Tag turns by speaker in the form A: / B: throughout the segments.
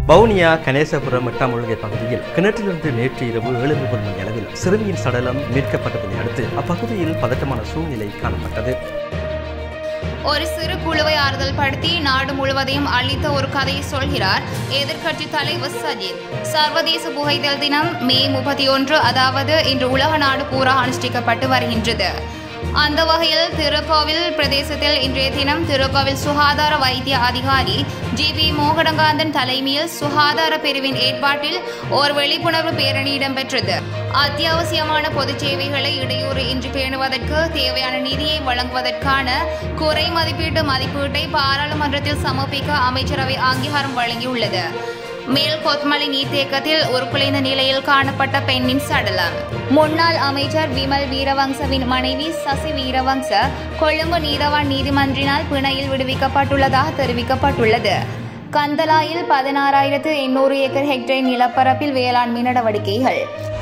A: வவுனியா கணேசபுரம் எட்டாமுழுகை பகுதியில் கிணற்றிலிருந்து நேற்று இரவு ஏழு முப்பது மணி அளவில் சிறுமியின் சடலம் மீட்கப்பட்டதனை அடுத்து அப்பகுதியில் பதட்டமான சூழ்நிலை காணப்பட்டது
B: ஒரு சிறு குழுவை ஆறுதல் படுத்தி நாடு முழுவதையும் அளித்த ஒரு கதையை சொல்கிறார் எதிர்க்கட்சி தலைவர் சஜித் சர்வதேச புகைதல் தினம் மே முப்பத்தி ஒன்று அதாவது இன்று உலக நாடு பூரா அனுஷ்டிக்கப்பட்டு வருகின்றது அந்த வகையில் திருக்கோவில் பிரதேசத்தில் இன்றைய தினம் திருக்கோவில் சுகாதார வைத்திய அதிகாரி ஜி பி மோகனகாந்தன் தலைமையில் சுகாதார பிரிவின் ஏற்பாட்டில் ஒரு விழிப்புணர்வு பேரணி இடம்பெற்றது அத்தியாவசியமான பொதுச் சேவைகளை இடையூறு இன்றி பேணுவதற்கு தேவையான நிதியை வழங்குவதற்கான குறை மதிப்பீட்டு மதிப்பீட்டை பாராளுமன்றத்தில் சமர்ப்பிக்க அமைச்சரவை அங்கீகாரம் வழங்கியுள்ளது மேல் கொத்மலை நீர்த்தேக்கத்தில் உருக்குலைந்த நிலையில் காணப்பட்ட பெண்ணின் சடலம் முன்னாள் அமைச்சர் விமல் வீரவங்சவின் மனைவி சசி வீரவங்ச கொழும்பு நீதவான் நீதிமன்றினால் பிணையில் விடுவிக்கப்பட்டுள்ளதாக தெரிவிக்கப்பட்டுள்ளது கந்தலாயில் பதினாறாயிரத்து எண்ணூறு ஏக்கர் ஹெக்டேர் நிலப்பரப்பில் வேளாண்மை நடவடிக்கைகள்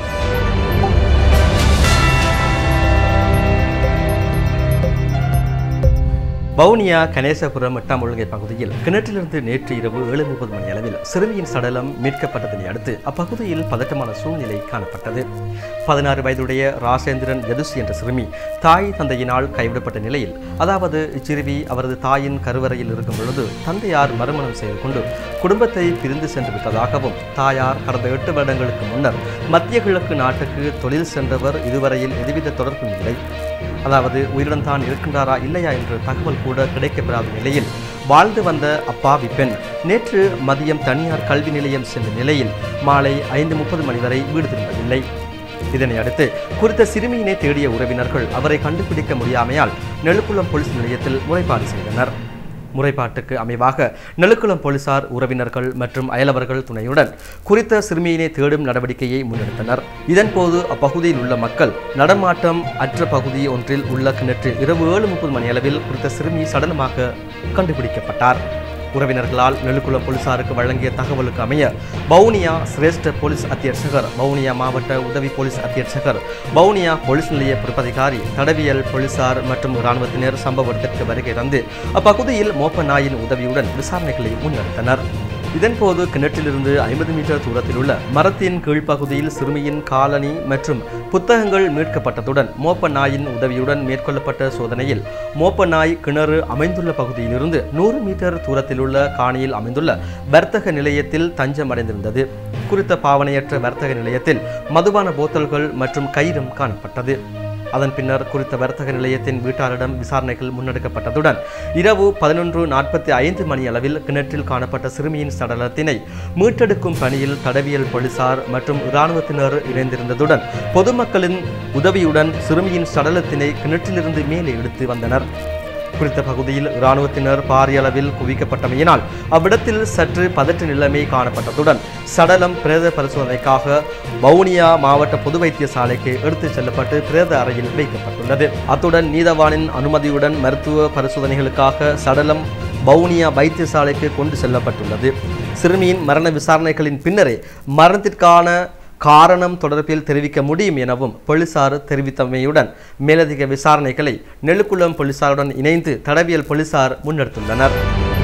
A: வவுனியா கணேசபுரம் எட்டாமுழுகை பகுதியில் கிணற்றிலிருந்து நேற்று இரவு ஏழு முப்பது மணி அளவில் சிறுமியின் சடலம் மீட்கப்பட்டதனை அடுத்து அப்பகுதியில் பதட்டமான சூழ்நிலை காணப்பட்டது பதினாறு வயதுடைய ராசேந்திரன் யதுஷ் என்ற சிறுமி தாய் தந்தையினால் கைவிடப்பட்ட நிலையில் அதாவது இச்சிறுமி அவரது தாயின் கருவறையில் இருக்கும் பொழுது தந்தையார் மறுமணம் செய்து கொண்டு குடும்பத்தை பிரிந்து சென்று விட்டதாகவும் தாயார் கடந்த எட்டு வருடங்களுக்கு முன்னர் மத்திய கிழக்கு நாட்டுக்கு தொழில் சென்றவர் இதுவரையில் எதுவித தொடர்பும் இல்லை அதாவது உயிருடன் தான் இருக்கின்றாரா இல்லையா என்ற தகவல் கூட கிடைக்கப்பெறாத நிலையில் வாழ்ந்து வந்த அப்பாவி பெண் நேற்று மதியம் தனியார் கல்வி நிலையம் சென்ற நிலையில் மாலை ஐந்து முப்பது மணி வரை வீடு திரும்பவில்லை இதனை அடுத்து குறித்த சிறுமியினை தேடிய உறவினர்கள் அவரை கண்டுபிடிக்க முடியாமையால் நெழுக்குளம் போலீஸ் நிலையத்தில் முறைப்பாடு செய்தனர் முறைப்பாட்டுக்கு அமைவாக நெழுக்குளம் போலீசார் உறவினர்கள் மற்றும் அயலவர்கள் துணையுடன் குறித்த சிறுமியினை தேடும் நடவடிக்கையை முன்னெடுத்தனர் இதன்போது அப்பகுதியில் உள்ள மக்கள் நடமாட்டம் அற்ற பகுதி ஒன்றில் உள்ள கிணற்றில் இரவு ஏழு முப்பது மணி அளவில் குறித்த சிறுமி சடலமாக கண்டுபிடிக்கப்பட்டார் உறவினர்களால் நெல்லுக்குளம் போலீசாருக்கு வழங்கிய தகவலுக்கு அமைய வவுனியா சிரேஷ்ட போலீஸ் அத்தியட்சகர் வவுனியா மாவட்ட உதவி போலீஸ் அத்தியட்சகர் வவுனியா போலீஸ் நிலைய பொறுப்பதிகாரி தடவியல் போலீசார் மற்றும் இராணுவத்தினர் சம்பவ இடத்திற்கு வருகை தந்து அப்பகுதியில் மோப்ப நாயின் உதவியுடன் விசாரணைகளை முன்னெடுத்தனர் இதன்போது கிணற்றிலிருந்து ஐம்பது மீட்டர் தூரத்தில் உள்ள மரத்தின் கீழ்ப்பகுதியில் சிறுமியின் காலணி மற்றும் புத்தகங்கள் மீட்கப்பட்டதுடன் மோப்ப நாயின் உதவியுடன் மேற்கொள்ளப்பட்ட சோதனையில் மோப்ப நாய் கிணறு அமைந்துள்ள பகுதியிலிருந்து நூறு மீட்டர் தூரத்தில் உள்ள காணியில் அமைந்துள்ள வர்த்தக நிலையத்தில் தஞ்சம் அடைந்திருந்தது குறித்த பாவனையற்ற வர்த்தக நிலையத்தில் மதுபான போத்தல்கள் மற்றும் கயிறும் காணப்பட்டது அதன் பின்னர் குறித்த வர்த்தக நிலையத்தின் வீட்டாரிடம் விசாரணைகள் முன்னெடுக்கப்பட்டதுடன் இரவு பதினொன்று நாற்பத்தி ஐந்து மணி அளவில் கிணற்றில் காணப்பட்ட சிறுமியின் சடலத்தினை மீட்டெடுக்கும் பணியில் தடவியல் போலீசார் மற்றும் இராணுவத்தினர் இணைந்திருந்ததுடன் பொதுமக்களின் உதவியுடன் சிறுமியின் சடலத்தினை கிணற்றிலிருந்து மேலே எடுத்து வந்தனர் குறித்த பகுதியில் இராணுவத்தினர் பாரிய அளவில் குவிக்கப்பட்டமையினால் அவ்விடத்தில் சற்று பதற்ற நிலைமை காணப்பட்டதுடன் சடலம் பிரேத பரிசோதனைக்காக வவுனியா மாவட்ட பொது வைத்தியசாலைக்கு எடுத்துச் செல்லப்பட்டு பிரேத அறையில் வைக்கப்பட்டுள்ளது அத்துடன் நீதவானின் அனுமதியுடன் மருத்துவ பரிசோதனைகளுக்காக சடலம் வவுனியா வைத்தியசாலைக்கு கொண்டு செல்லப்பட்டுள்ளது சிறுமியின் மரண விசாரணைகளின் பின்னரே மரணத்திற்கான காரணம் தொடர்பில் தெரிவிக்க முடியும் எனவும் போலீசார் தெரிவித்தமையுடன் மேலதிக விசாரணைகளை நெல்லுக்குளம் போலீசாருடன் இணைந்து தடவியல் போலீசார் முன்னெடுத்துள்ளனர்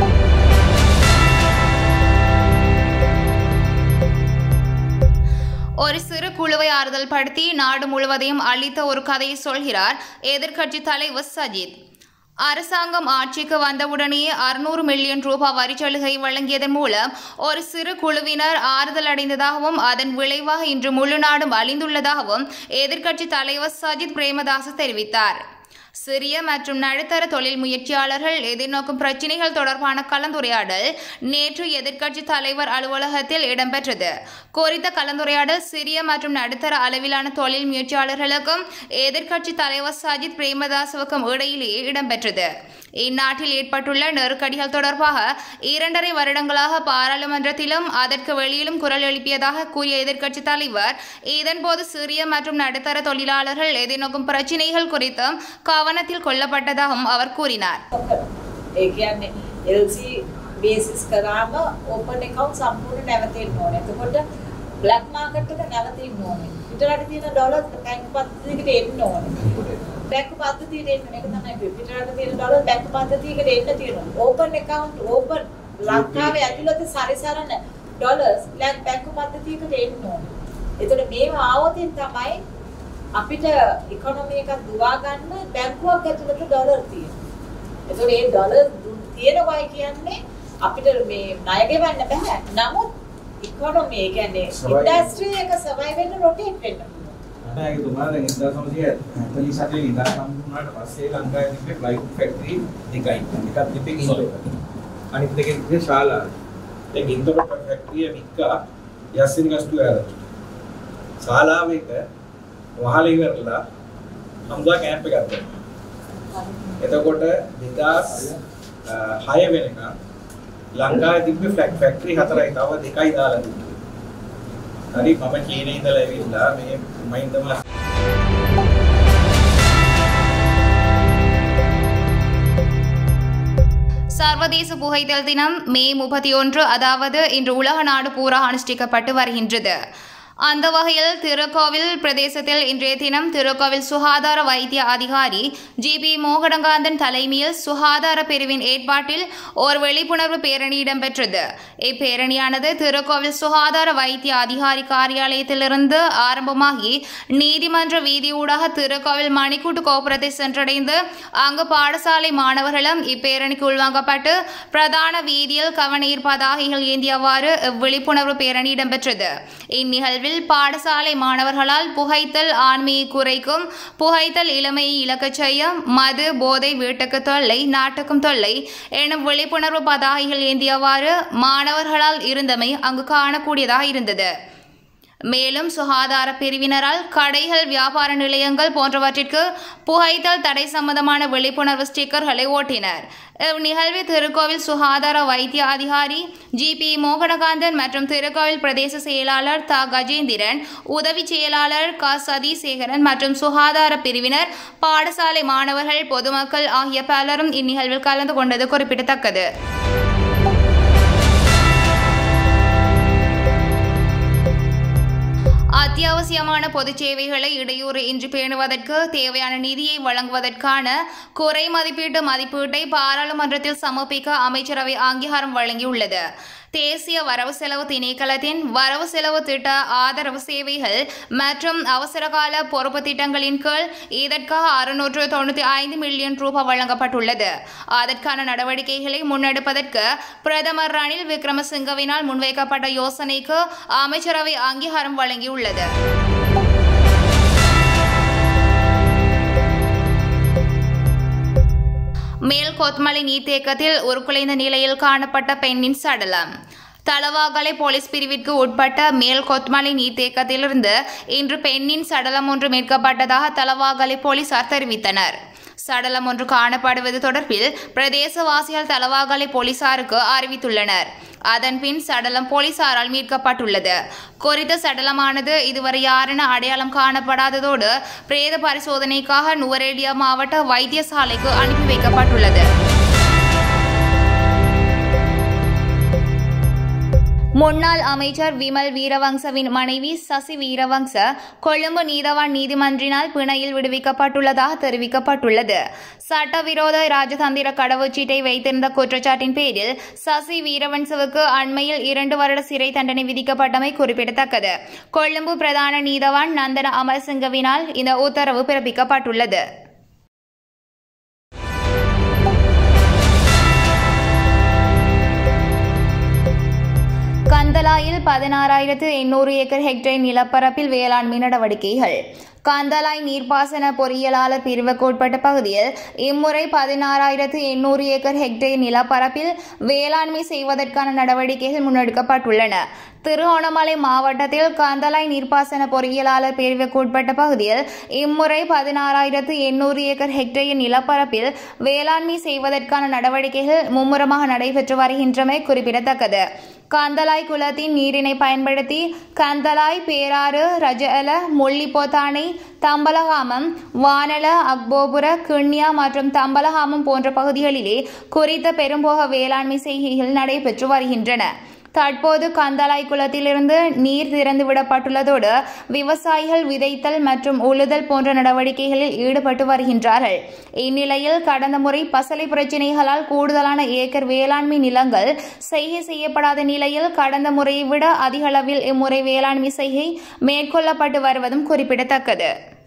B: ஒரு சிறு குழுவை ஆறுதல் படுத்தி நாடு முழுவதையும் அளித்த ஒரு கதையை சொல்கிறார் எதிர்க்கட்சி தலைவர் சஜித் அரசாங்கம் ஆட்சிக்கு வந்தவுடனேயே அறுநூறு மில்லியன் ரூபாய் வரிச்சலுகை வழங்கியதன் மூலம் ஒரு சிறு குழுவினர் ஆறுதல் அடைந்ததாகவும் அதன் விளைவாக இன்று முழு நாடும் அழிந்துள்ளதாகவும் எதிர்க்கட்சி தலைவர் சஜித் பிரேமதாச தெரிவித்தார் சிறிய மற்றும் நடுத்தர தொழில் முயற்சியாளர்கள் எதிர்நோக்கும் பிரச்சினைகள் தொடர்பான கலந்துரையாடல் நேற்று எதிர்க்கட்சி தலைவர் அலுவலகத்தில் இடம்பெற்றது குறித்த கலந்துரையாடல் சிறிய மற்றும் நடுத்தர அளவிலான தொழில் முயற்சியாளர்களுக்கும் எதிர்க்கட்சி தலைவர் சஜித் பிரேமதாசவுக்கும் இடையிலேயே இடம்பெற்றது இந்நாட்டில் ஏற்பட்டுள்ள நெருக்கடிகள் தொடர்பாக இரண்டரை வருடங்களாக பாராளுமன்றத்திலும் அதற்கு வெளியிலும் குரல் எழுப்பியதாக கூறிய எதிர்க்கட்சி தலைவர் இதன்போது சிறிய மற்றும் நடுத்தர தொழிலாளர்கள் எதிர்நோக்கும் பிரச்சினைகள் குறித்தும் கவனத்தில் கொள்ளப்பட்டதாகவும் அவர் கூறினார்
C: ඒ කියන්නේ LC බේසිස් කරාම ඕපන් එකවුන්ට් සම්පූර්ණ නැවතෙන්න ඕනේ. එතකොට බ්ලැක් මාකට් එක නැවතින්න ඕනේ. පිටරට තියෙන ඩොලර් බැංකු පද්ධතියකට එන්න ඕනේ. බැංකු පද්ධතියට එන්න ඕනේ. ඒක තමයි පිටරට තියෙන ඩොලර් බැංකු පද්ධතියකට එන්න තියෙනවා. ඕපන් account ඕපන් ලංකාවේ ඇතුළත සරිසරන ඩොලර්ස් බැංකු පද්ධතියකට එන්න ඕනේ. එතකොට මේව ආවොතින් තමයි අපිට ඉකොනොමි එක දුවා ගන්න බැංකුවක් ඇතුළත ඩොලර් තියෙනවා. එතකොට මේ ඩොලර් තියෙනවයි කියන්නේ අපිට මේ ණය ගෙවන්න බෑ. නමුත් ඉකොනොමි ඒ කියන්නේ
D: Survive.
C: ඉන්ඩස්ට්‍රි එක සර්වයිව් වෙන්න රොටේට් වෙන්න පුළුවන්.
D: මටතුමා දැන් ඉදා සමසිය ඇතලි සටේ ඉදා සම්පූර්ණට පස්සේ ලංකාවේ තිබ්බේ ප්ලයිවුඩ් ෆැක්ටරි දෙකයි. එකක් තිබ්බේ ගින්දර. අනිත් එකේ තිබ්බේ ශාලා. ඒ ගින්දර ෆැක්ටරිය වික්කා යස්සින් ගස්තු ඇර. ශාලාව එක වහල ඉවරලා හම්දා කැම්ප් එකක් ගත්තා. එතකොට 2006 වෙනකන් ලංකාවේ තිබ්බේ ෆ්ලැග් ෆැක්ටරි හතරයි තව දෙකයි දාලා තිබ්බේ. හරි මම චීනයේ ඉඳලා ඇවිල්ලා මේ මහින්දම
B: சர்வதேச புகைத்தல் தினம் மே முப்பத்தி ஒன்று அதாவது இன்று உலக நாடு பூரா அனுஷ்டிக்கப்பட்டு வருகின்றது அந்த வகையில் திருக்கோவில் பிரதேசத்தில் இன்றைய தினம் திருக்கோவில் சுகாதார வைத்திய அதிகாரி ஜி பி மோகனகாந்தன் தலைமையில் சுகாதார பிரிவின் ஏற்பாட்டில் ஒரு விழிப்புணர்வு பேரணி இடம்பெற்றது இப்பேரணியானது திருக்கோவில் சுகாதார வைத்திய அதிகாரி காரியாலயத்திலிருந்து ஆரம்பமாகி நீதிமன்ற வீதியூடாக திருக்கோவில் மணிக்கூட்டு கோபுரத்தை சென்றடைந்து அங்கு பாடசாலை மாணவர்களும் இப்பேரணிக்கு உள்வாங்கப்பட்டு பிரதான வீதியில் கவனீர் பதாகைகள் ஏந்தியவாறு விழிப்புணர்வு பேரணி இடம்பெற்றது இந்நிகழ்வில் பாடசாலை மாணவர்களால் புகைத்தல் ஆண்மையை குறைக்கும் புகைத்தல் இளமையை இழக்கச் செய்யும் மது போதை வீட்டுக்கு தொல்லை நாட்டுக்கும் தொல்லை எனும் விழிப்புணர்வு பதாகைகள் ஏந்தியவாறு மாணவர்களால் இருந்தமை அங்கு காணக்கூடியதாக இருந்தது மேலும் சுகாதார பிரிவினரால் கடைகள் வியாபார நிலையங்கள் போன்றவற்றிற்கு புகைத்தல் தடை சம்பந்தமான விழிப்புணர்வு ஸ்டிக்கர்களை ஓட்டினர் இந்நிகழ்வில் திருக்கோவில் சுகாதார வைத்திய அதிகாரி ஜி பி மோகனகாந்தன் மற்றும் திருக்கோவில் பிரதேச செயலாளர் த கஜேந்திரன் உதவி செயலாளர் க சதீசேகரன் மற்றும் சுகாதார பிரிவினர் பாடசாலை மாணவர்கள் பொதுமக்கள் ஆகிய பலரும் இந்நிகழ்வில் கலந்து கொண்டது குறிப்பிடத்தக்கது அத்தியாவசியமான பொதுச் சேவைகளை இடையூறு இன்றி பேணுவதற்கு தேவையான நிதியை வழங்குவதற்கான குறை மதிப்பீட்டு மதிப்பீட்டை பாராளுமன்றத்தில் சமர்ப்பிக்க அமைச்சரவை அங்கீகாரம் வழங்கியுள்ளது தேசிய வரவு செலவு திணைக்களத்தின் வரவு செலவு திட்ட ஆதரவு சேவைகள் மற்றும் அவசரகால பொறுப்பு திட்டங்களின் கீழ் இதற்காக அறுநூற்று தொண்ணூற்றி ஐந்து மில்லியன் ரூபாய் வழங்கப்பட்டுள்ளது அதற்கான நடவடிக்கைகளை முன்னெடுப்பதற்கு பிரதமர் ரணில் விக்ரமசிங்கவினால் முன்வைக்கப்பட்ட யோசனைக்கு அமைச்சரவை அங்கீகாரம் வழங்கியுள்ளது மேல் கொத்மலை நீர்த்தேக்கத்தில் உருக்குலைந்த நிலையில் காணப்பட்ட பெண்ணின் சடலம் தலவாகலை போலீஸ் பிரிவிற்கு உட்பட்ட மேல் கொத்மலை நீர்த்தேக்கத்திலிருந்து இன்று பெண்ணின் சடலம் ஒன்று மீட்கப்பட்டதாக தலவாகலை போலீசார் தெரிவித்தனர் சடலம் ஒன்று காணப்படுவது தொடர்பில் பிரதேசவாசிகள் தலவாகலை போலீசாருக்கு அறிவித்துள்ளனர் அதன்பின் சடலம் போலீசாரால் மீட்கப்பட்டுள்ளது குறித்த சடலமானது இதுவரை யாரென அடையாளம் காணப்படாததோடு பிரேத பரிசோதனைக்காக நுவரேலியா மாவட்ட வைத்தியசாலைக்கு அனுப்பி வைக்கப்பட்டுள்ளது முன்னாள் அமைச்சர் விமல் வீரவங்சவின் மனைவி சசி வீரவங்ச கொழும்பு நீதவான் நீதிமன்றினால் பிணையில் விடுவிக்கப்பட்டுள்ளதாக தெரிவிக்கப்பட்டுள்ளது சட்டவிரோத ராஜதந்திர கடவுச்சீட்டை வைத்திருந்த குற்றச்சாட்டின் பேரில் சசி வீரவன்சவுக்கு அண்மையில் இரண்டு வருட சிறை தண்டனை விதிக்கப்பட்டமை குறிப்பிடத்தக்கது கொழும்பு பிரதான நீதவான் நந்தன அமரசிங்கவினால் இந்த உத்தரவு பிறப்பிக்கப்பட்டுள்ளது கந்தலாயில் பதினாறாயிரத்து எண்ணூறு ஏக்கர் ஹெக்டேர் நிலப்பரப்பில் வேளாண்மை நடவடிக்கைகள் கந்தலாய் நீர்ப்பாசன பொறியியலாளர் பிரிவுக்கு உட்பட்ட பகுதியில் இம்முறை பதினாறாயிரத்து எண்ணூறு ஏக்கர் ஹெக்டேர் நிலப்பரப்பில் வேளாண்மை செய்வதற்கான நடவடிக்கைகள் முன்னெடுக்கப்பட்டுள்ளன திருகோணமலை மாவட்டத்தில் கந்தலாய் நீர்ப்பாசன பொறியியலாளர் பிரிவுக்கு உட்பட்ட பகுதியில் இம்முறை பதினாறாயிரத்து எண்ணூறு ஏக்கர் ஹெக்டேர் நிலப்பரப்பில் வேளாண்மை செய்வதற்கான நடவடிக்கைகள் மும்முரமாக நடைபெற்று வருகின்றமை குறிப்பிடத்தக்கது கந்தலாய் குளத்தின் நீரினை பயன்படுத்தி கந்தலாய் பேராறு ரஜஅல முள்ளிப்போத்தானை தம்பலகாமம் வானல அக்போபுர கிண்ணியா மற்றும் தம்பலகாமம் போன்ற பகுதிகளிலே குறித்த பெரும்போக வேளாண்மை செய்கைகள் நடைபெற்று வருகின்றன தற்போது கந்தளாய் குளத்திலிருந்து நீர் திறந்துவிடப்பட்டுள்ளதோடு விவசாயிகள் விதைத்தல் மற்றும் உழுதல் போன்ற நடவடிக்கைகளில் ஈடுபட்டு வருகின்றார்கள் இந்நிலையில் கடந்த முறை பசலை பிரச்சினைகளால் கூடுதலான ஏக்கர் வேளாண்மை நிலங்கள் செய்கை செய்யப்படாத நிலையில் கடந்த முறையை விட அதிக அளவில் இம்முறை வேளாண்மை செய்கை மேற்கொள்ளப்பட்டு வருவதும் குறிப்பிடத்தக்கது